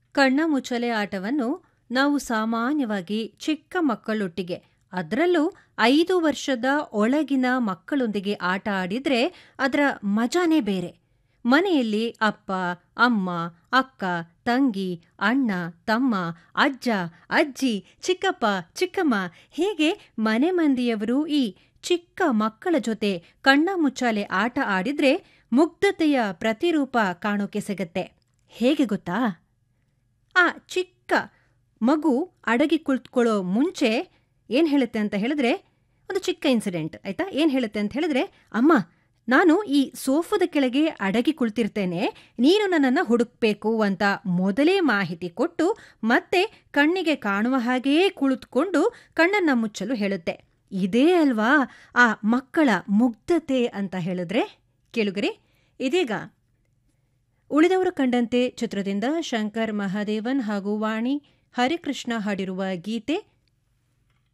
ಕಣ್ಣ ಮುಚ್ಚಲೆ ಆಟವನ್ನು ನಾವು ಸಾಮಾನ್ಯವಾಗಿ ಚಿಕ್ಕ ಮಕ್ಕಳೊಟ್ಟಿಗೆ ಅದರಲ್ಲೂ ಐದು ವರ್ಷದ ಒಳಗಿನ ಮಕ್ಕಳೊಂದಿಗೆ ಆಟ ಆಡಿದ್ರೆ ಅದರ ಮಜಾನೇ ಬೇರೆ ಮನೆಯಲ್ಲಿ ಅಪ್ಪ ಅಮ್ಮ ಅಕ್ಕ ತಂಗಿ ಅಣ್ಣ ತಮ್ಮ ಅಜ್ಜ ಅಜ್ಜಿ ಚಿಕ್ಕಪ್ಪ ಚಿಕ್ಕಮ್ಮ ಹೀಗೆ ಮನೆ ಮಂದಿಯವರು ಈ ಚಿಕ್ಕ ಮಕ್ಕಳ ಜೊತೆ ಕಣ್ಣ ಮುಚ್ಚಾಲೆ ಆಟ ಆಡಿದ್ರೆ ಮುಗ್ಧತೆಯ ಪ್ರತಿರೂಪ ಕಾಣೋಕೆ ಸಿಗತ್ತೆ ಹೇಗೆ ಗೊತ್ತಾ ಆ ಚಿಕ್ಕ ಮಗು ಅಡಗಿ ಕುಳಿತುಕೊಳ್ಳೋ ಮುಂಚೆ ಏನು ಹೇಳುತ್ತೆ ಅಂತ ಹೇಳಿದ್ರೆ ಒಂದು ಚಿಕ್ಕ ಇನ್ಸಿಡೆಂಟ್ ಆಯ್ತಾ ಏನು ಹೇಳುತ್ತೆ ಅಂತ ಹೇಳಿದ್ರೆ ಅಮ್ಮ ನಾನು ಈ ಸೋಫಾದ ಕೆಳಗೆ ಅಡಗಿ ಕುಳಿತಿರ್ತೇನೆ ನೀನು ನನ್ನನ್ನು ಹುಡುಕ್ಬೇಕು ಅಂತ ಮೊದಲೇ ಮಾಹಿತಿ ಕೊಟ್ಟು ಮತ್ತೆ ಕಣ್ಣಿಗೆ ಕಾಣುವ ಹಾಗೆಯೇ ಕುಳಿತುಕೊಂಡು ಕಣ್ಣನ್ನ ಮುಚ್ಚಲು ಹೇಳುತ್ತೆ ಇದೇ ಅಲ್ವಾ ಆ ಮಕ್ಕಳ ಮುಗ್ಧತೆ ಅಂತ ಹೇಳಿದ್ರೆ ಕೇಳುಗರೆ ಇದೀಗ ಉಳಿದವರು ಕಂಡಂತೆ ಚಿತ್ರದಿಂದ ಶಂಕರ್ ಮಹಾದೇವನ್ ಹಾಗೂ ವಾಣಿ ಹರಿಕೃಷ್ಣ ಹಾಡಿರುವ ಗೀತೆ